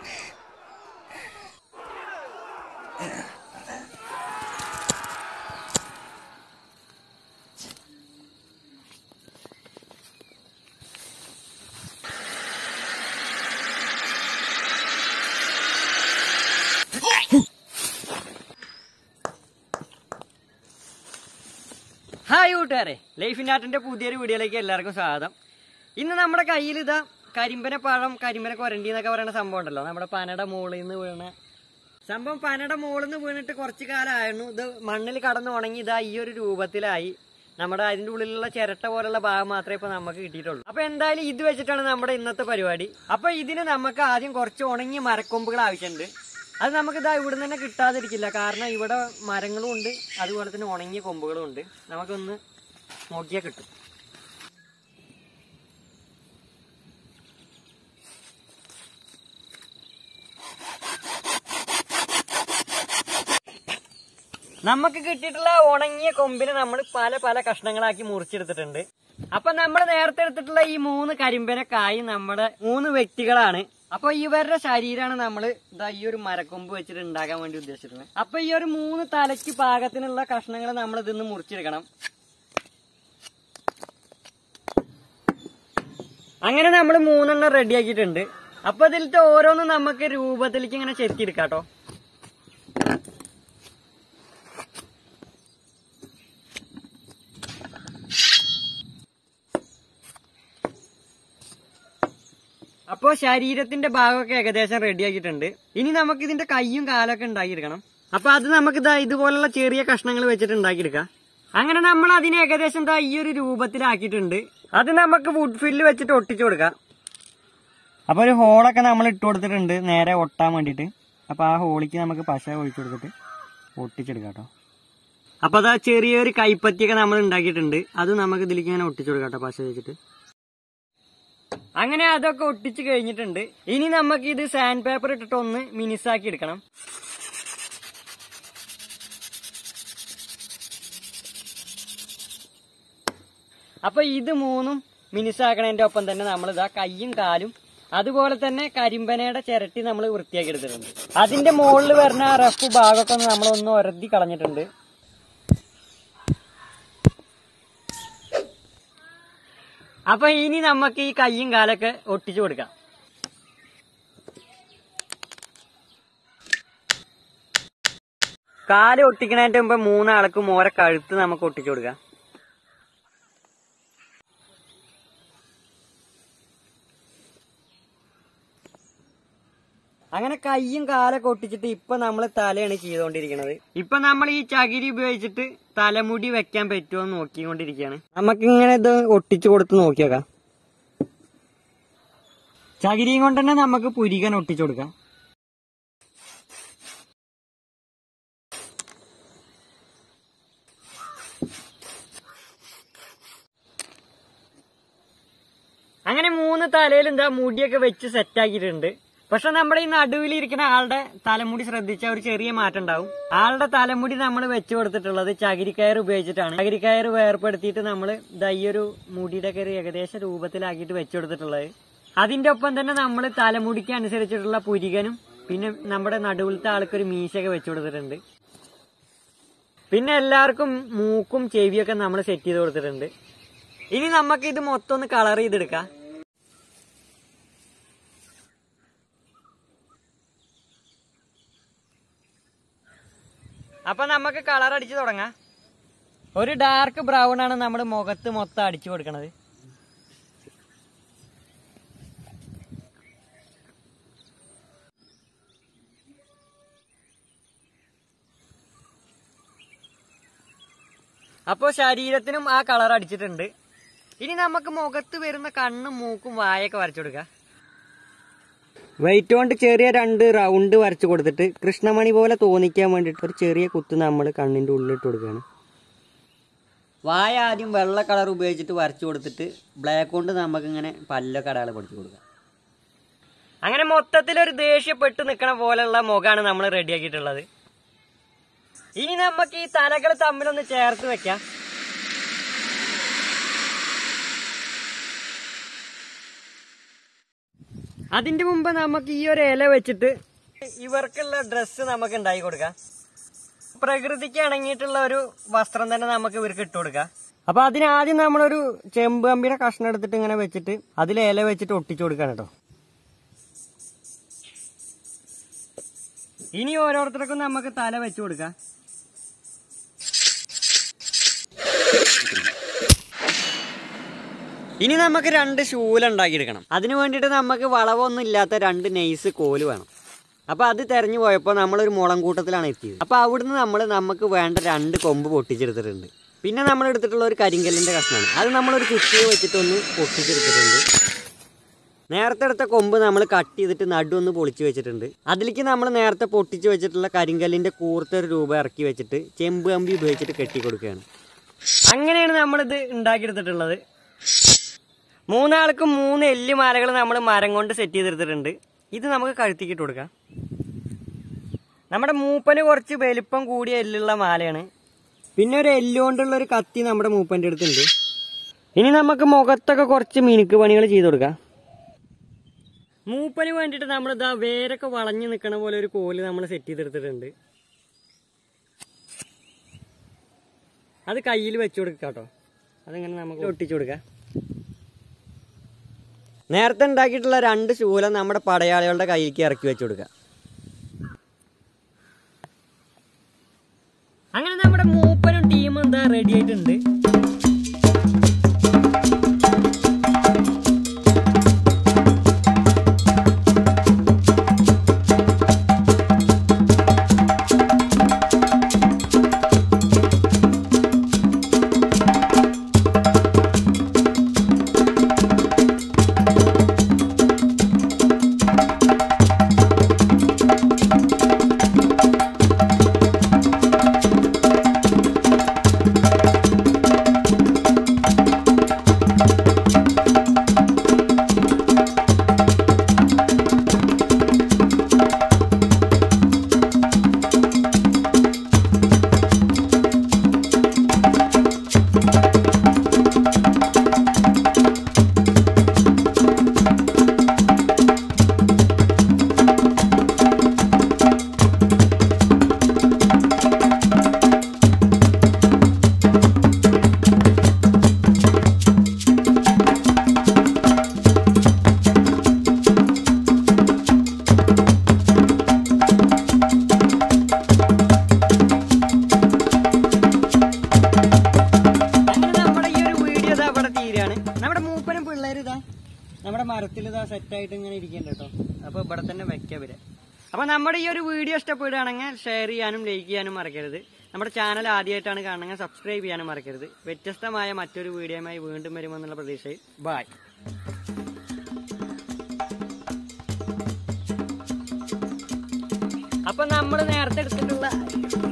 hi കൂട്ടുകാരെ life നാട്ടിന്റെ പുതിയൊരു വീഡിയോയിലേക്ക് എല്ലാവർക്കും സ്വാഗതം ഇന്ന് നമ്മുടെ കയ്യിൽ ഇതാ കരിമ്പന പഴം കരിമ്പന കൊരണ്ടി എന്നൊക്കെ പറയുന്ന സംഭവം ഉണ്ടല്ലോ നമ്മുടെ പനയുടെ മുകളിൽ നിന്ന് വീണ സംഭവം പനയുടെ മുകളിൽ നിന്ന് വീണിട്ട് കുറച്ച് കാലമായിരുന്നു ഇത് മണ്ണിൽ കടന്ന് ഉണങ്ങി ഇതാ ഈ ഒരു രൂപത്തിലായി നമ്മുടെ അതിന്റെ ഉള്ളിലുള്ള ചിരട്ട പോലുള്ള ഭാഗം മാത്രമേ ഇപ്പൊ നമുക്ക് കിട്ടിയിട്ടുള്ളൂ അപ്പൊ എന്തായാലും ഇത് വെച്ചിട്ടാണ് നമ്മുടെ ഇന്നത്തെ പരിപാടി അപ്പൊ ഇതിന് നമുക്ക് ആദ്യം കുറച്ച് ഉണങ്ങിയ മരക്കൊമ്പുകൾ ആവശ്യമുണ്ട് അത് നമുക്ക് ഇതാ ഇവിടെ തന്നെ കിട്ടാതിരിക്കില്ല കാരണം ഇവിടെ മരങ്ങളും ഉണ്ട് അതുപോലെ തന്നെ ഉണങ്ങിയ കൊമ്പുകളും ഉണ്ട് നമുക്കൊന്ന് നോക്കിയാൽ കിട്ടും നമുക്ക് കിട്ടിയിട്ടുള്ള ഉണങ്ങിയ കൊമ്പിനെ നമ്മൾ പല പല കഷ്ണങ്ങളാക്കി മുറിച്ചെടുത്തിട്ടുണ്ട് അപ്പൊ നമ്മൾ നേരത്തെ എടുത്തിട്ടുള്ള ഈ മൂന്ന് കരിമ്പനക്കായി നമ്മുടെ മൂന്ന് വ്യക്തികളാണ് അപ്പൊ ഇവരുടെ ശരീരമാണ് നമ്മൾ ഇതാ ഈ ഒരു മരക്കൊമ്പ് വെച്ചിട്ട് ഉണ്ടാക്കാൻ വേണ്ടി ഉദ്ദേശിച്ചിട്ടുള്ളത് അപ്പൊ ഈ ഒരു മൂന്ന് തലയ്ക്ക് പാകത്തിനുള്ള കഷ്ണങ്ങൾ നമ്മൾ ഇതിന്ന് മുറിച്ചെടുക്കണം അങ്ങനെ നമ്മൾ മൂന്നെണ്ണം റെഡിയാക്കിയിട്ടുണ്ട് അപ്പൊ ഇതിലത്തെ ഓരോന്നും നമുക്ക് രൂപത്തിലേക്ക് ഇങ്ങനെ ചെത്തിയെടുക്കാട്ടോ അപ്പോ ശരീരത്തിന്റെ ഭാഗമൊക്കെ ഏകദേശം റെഡിയാക്കിയിട്ടുണ്ട് ഇനി നമുക്ക് ഇതിന്റെ കൈയും കാലൊക്കെ ഉണ്ടാക്കിയെടുക്കണം അപ്പൊ അത് നമുക്ക് ഇതാ ഇതുപോലുള്ള ചെറിയ കഷ്ണങ്ങൾ വെച്ചിട്ട് ഉണ്ടാക്കിയെടുക്കാം അങ്ങനെ നമ്മൾ അതിനെ ഏകദേശം ഇതാ ഈ ഒരു രൂപത്തിലാക്കിയിട്ടുണ്ട് അത് നമുക്ക് വുഡ് ഫില്ല് വെച്ചിട്ട് ഒട്ടിച്ചു കൊടുക്കാം അപ്പൊ ഒരു ഹോളൊക്കെ നമ്മൾ ഇട്ട് കൊടുത്തിട്ടുണ്ട് നേരെ ഒട്ടാൻ വേണ്ടിയിട്ട് അപ്പൊ ആ ഹോളിക്ക് നമുക്ക് പശ ഒഴിച്ചു കൊടുത്തിട്ട് ഒട്ടിച്ചെടുക്കാം കേട്ടോ അപ്പൊ അതാ ചെറിയൊരു കൈപ്പത്തിയൊക്കെ നമ്മൾ ഉണ്ടാക്കിയിട്ടുണ്ട് അത് നമുക്ക് ഇതിലേക്ക് ഇങ്ങനെ ഒട്ടിച്ചു കൊടുക്കാം കേട്ടോ പശ വെച്ചിട്ട് അങ്ങനെ അതൊക്കെ ഒട്ടിച്ച് കഴിഞ്ഞിട്ടുണ്ട് ഇനി നമുക്ക് ഇത് സാൻഡ് പേപ്പർ ഇട്ടിട്ട് ഒന്ന് മിനിസാക്കി എടുക്കണം അപ്പൊ ഇത് മൂന്നും മിനിസാക്കണതിന്റെ ഒപ്പം തന്നെ നമ്മൾ ഇതാ കൈയും കാലും അതുപോലെ തന്നെ കരിമ്പനയുടെ ചിരട്ടി നമ്മൾ വൃത്തിയാക്കി എടുത്തിട്ടുണ്ട് അതിന്റെ മുകളിൽ വരുന്ന ആ റഫ് ഭാഗമൊക്കെ ഒന്ന് നമ്മളൊന്ന് ഒരതി കളഞ്ഞിട്ടുണ്ട് അപ്പൊ ഇനി നമുക്ക് ഈ കൈയും കാലൊക്കെ ഒട്ടിച്ചു കൊടുക്കാം കാല് ഒട്ടിക്കണതിന്റെ മുമ്പ് മൂന്നാൾക്ക് മോര കഴുത്ത് നമുക്ക് ഒട്ടിച്ചു കൊടുക്കാം അങ്ങനെ കൈയും കാലൊക്കെ ഒട്ടിച്ചിട്ട് ഇപ്പൊ നമ്മൾ തലയാണ് ചെയ്തുകൊണ്ടിരിക്കുന്നത് ഇപ്പൊ നമ്മൾ ഈ ചകിരി ഉപയോഗിച്ചിട്ട് തലമുടി വെക്കാൻ പറ്റുമോ എന്ന് നോക്കിക്കൊണ്ടിരിക്കുകയാണ് നമുക്കിങ്ങനെ ഇത് ഒട്ടിച്ചു കൊടുത്ത് നോക്കിയേക്കാം ചകിരിയും കൊണ്ട് തന്നെ നമുക്ക് പുരികൻ ഒട്ടിച്ചു കൊടുക്കാം അങ്ങനെ മൂന്ന് തലയിൽ എന്താ മുടിയൊക്കെ വെച്ച് സെറ്റാക്കിയിട്ടുണ്ട് പക്ഷെ നമ്മുടെ ഈ നടുവിൽ ഇരിക്കുന്ന ആളുടെ തലമുടി ശ്രദ്ധിച്ച ഒരു ചെറിയ മാറ്റം ഉണ്ടാവും ആളുടെ തലമുടി നമ്മൾ വെച്ചു കൊടുത്തിട്ടുള്ളത് ചകിരിക്കയർ ഉപയോഗിച്ചിട്ടാണ് ചകിരിക്കയർ വേർപ്പെടുത്തിയിട്ട് നമ്മൾ ഇതാ ഈ ഒരു മുടിയുടെ ഒക്കെ ഒരു ഏകദേശ രൂപത്തിലാക്കിയിട്ട് വെച്ചു കൊടുത്തിട്ടുള്ളത് അതിന്റെ ഒപ്പം തന്നെ നമ്മൾ തലമുടിക്ക് അനുസരിച്ചിട്ടുള്ള പുരികനും പിന്നെ നമ്മുടെ നടുവിലത്തെ ആൾക്കൊരു മീശയൊക്കെ വെച്ചു കൊടുത്തിട്ടുണ്ട് പിന്നെ എല്ലാവർക്കും മൂക്കും ചെവിയൊക്കെ നമ്മൾ സെറ്റ് ചെയ്ത് കൊടുത്തിട്ടുണ്ട് ഇനി നമുക്ക് ഇത് മൊത്തം ഒന്ന് കളർ ചെയ്തെടുക്കാം അപ്പൊ നമുക്ക് കളർ അടിച്ചു തുടങ്ങാം ഒരു ഡാർക്ക് ബ്രൗൺ ആണ് നമ്മൾ മുഖത്ത് മൊത്തം അടിച്ചു കൊടുക്കണത് അപ്പോ ശരീരത്തിനും ആ കളർ അടിച്ചിട്ടുണ്ട് ഇനി നമുക്ക് മുഖത്ത് വരുന്ന കണ്ണും മൂക്കും വായൊക്കെ വരച്ചു കൊടുക്കാം വെയിറ്റ് കൊണ്ട് ചെറിയ രണ്ട് റൗണ്ട് വരച്ചു കൊടുത്തിട്ട് കൃഷ്ണമണി പോലെ തോന്നിക്കാൻ വേണ്ടിയിട്ട് ഒരു ചെറിയ കുത്ത് നമ്മൾ കണ്ണിന്റെ ഉള്ളിലിട്ട് കൊടുക്കുകയാണ് വായ ആദ്യം വെള്ള കളർ ഉപയോഗിച്ചിട്ട് വരച്ചു കൊടുത്തിട്ട് ബ്ലാക്ക് കൊണ്ട് നമുക്കിങ്ങനെ പല്ലൊക്കെ അടയാളം പഠിച്ചു കൊടുക്കാം അങ്ങനെ മൊത്തത്തിൽ ഒരു ദേഷ്യപ്പെട്ട് നിൽക്കണ പോലെയുള്ള മുഖമാണ് നമ്മൾ റെഡിയാക്കിയിട്ടുള്ളത് ഇനി നമുക്ക് ഈ തലകൾ തമ്മിലൊന്ന് ചേർത്ത് വെക്കാം അതിന്റെ മുമ്പ് നമുക്ക് ഈ ഒരു ഇല വെച്ചിട്ട് ഇവർക്കുള്ള ഡ്രസ്സ് നമുക്ക് ഉണ്ടാക്കി കൊടുക്കാം പ്രകൃതിക്ക് ഇണങ്ങിയിട്ടുള്ള ഒരു വസ്ത്രം തന്നെ നമുക്ക് ഇവർക്ക് ഇട്ട് കൊടുക്കാം അപ്പൊ അതിനാദ്യം നമ്മളൊരു ചെമ്പ് കമ്പിയുടെ കഷ്ണം എടുത്തിട്ട് ഇങ്ങനെ വെച്ചിട്ട് അതിൽ ഇല വെച്ചിട്ട് ഒട്ടിച്ചു കൊടുക്കാണ് കേട്ടോ ഇനി ഓരോരുത്തർക്കും നമുക്ക് തല വെച്ചു കൊടുക്കാം ഇനി നമുക്ക് രണ്ട് ശൂല ഉണ്ടാക്കിയെടുക്കണം അതിന് വേണ്ടിയിട്ട് നമുക്ക് വളവൊന്നും ഇല്ലാത്ത രണ്ട് നെയ്സ് കോല് വേണം അപ്പൊ അത് തെരഞ്ഞു പോയപ്പോൾ നമ്മളൊരു മുളം കൂട്ടത്തിലാണ് എത്തിയത് അപ്പൊ അവിടുന്ന് നമ്മൾ നമുക്ക് വേണ്ട രണ്ട് കൊമ്പ് പൊട്ടിച്ചെടുത്തിട്ടുണ്ട് പിന്നെ നമ്മൾ എടുത്തിട്ടുള്ള ഒരു കരിങ്കല്ലിന്റെ കഷ്ണമാണ് അത് നമ്മളൊരു കുറ്റിയെ വെച്ചിട്ടൊന്ന് പൊട്ടിച്ചെടുത്തിട്ടുണ്ട് നേരത്തെ എടുത്ത കൊമ്പ് നമ്മൾ കട്ട് ചെയ്തിട്ട് നടുവൊന്ന് പൊളിച്ച് വെച്ചിട്ടുണ്ട് അതിലേക്ക് നമ്മൾ നേരത്തെ പൊട്ടിച്ച് വെച്ചിട്ടുള്ള കരിങ്കല്ലിന്റെ കൂർത്തൊരു രൂപ ഇറക്കി വെച്ചിട്ട് ചെമ്പ് കമ്പി ഉപയോഗിച്ചിട്ട് കെട്ടി കൊടുക്കുകയാണ് അങ്ങനെയാണ് നമ്മളിത് ഉണ്ടാക്കിയെടുത്തിട്ടുള്ളത് മൂന്നാൾക്കും മൂന്ന് എല്ല് മാലകൾ നമ്മൾ മരം കൊണ്ട് സെറ്റ് ചെയ്തെടുത്തിട്ടുണ്ട് ഇത് നമുക്ക് കഴുത്തിക്കിട്ട് കൊടുക്കാം നമ്മുടെ മൂപ്പന് കുറച്ച് വലിപ്പം കൂടിയ എല്ലുള്ള മാലയാണ് പിന്നെ ഒരു എല്ല് കൊണ്ടുള്ള ഒരു കത്തി നമ്മുടെ മൂപ്പന്റെ അടുത്തുണ്ട് ഇനി നമുക്ക് മുഖത്തൊക്കെ കുറച്ച് മിനുക്ക് പണികൾ ചെയ്ത് കൊടുക്കാം മൂപ്പന് വേണ്ടിയിട്ട് നമ്മൾ ഇതാ വേരൊക്കെ വളഞ്ഞു നിൽക്കണ പോലെ ഒരു കോല് നമ്മൾ സെറ്റ് ചെയ്തെടുത്തിട്ടുണ്ട് അത് കയ്യിൽ വെച്ചു കൊടുക്കാം കേട്ടോ അതിങ്ങനെ നമുക്ക് ഒട്ടിച്ചു കൊടുക്കാം നേരത്തെ ഉണ്ടാക്കിയിട്ടുള്ള രണ്ട് ശൂലം നമ്മുടെ പടയാളികളുടെ കയ്യിലേക്ക് ഇറക്കി വെച്ചു കൊടുക്കാം അങ്ങനെ നമ്മുടെ മൂപ്പനും ടീമും എന്താ റെഡി ആയിട്ടുണ്ട് അങ്ങനെ നമ്മുടെ ഈ ഒരു വീഡിയോ ഇതാ ഇവിടെ തീരാണ് നമ്മുടെ മൂപ്പനും പിള്ളേര് ഇതാ നമ്മുടെ മരത്തിൽ ഇതാ സെറ്റ് ആയിട്ട് ഇങ്ങനെ ഇരിക്കണ്ട കേട്ടോ അപ്പൊ ഇവിടെ തന്നെ വെക്കാം ഇവരെ അപ്പൊ നമ്മുടെ ഈ ഒരു വീഡിയോ ഇഷ്ടപ്പെടുകയാണെങ്കിൽ ഷെയർ ചെയ്യാനും ലൈക്ക് ചെയ്യാനും മറക്കരുത് നമ്മുടെ ചാനൽ ആദ്യമായിട്ടാണ് കാണുന്നത് സബ്സ്ക്രൈബ് ചെയ്യാനും മറക്കരുത് വ്യത്യസ്തമായ മറ്റൊരു വീഡിയോയുമായി വീണ്ടും വരുമെന്നുള്ള പ്രതീക്ഷയിൽ ബായ് അപ്പൊ നമ്മൾ നേരത്തെ എടുത്തിട്ടുള്ള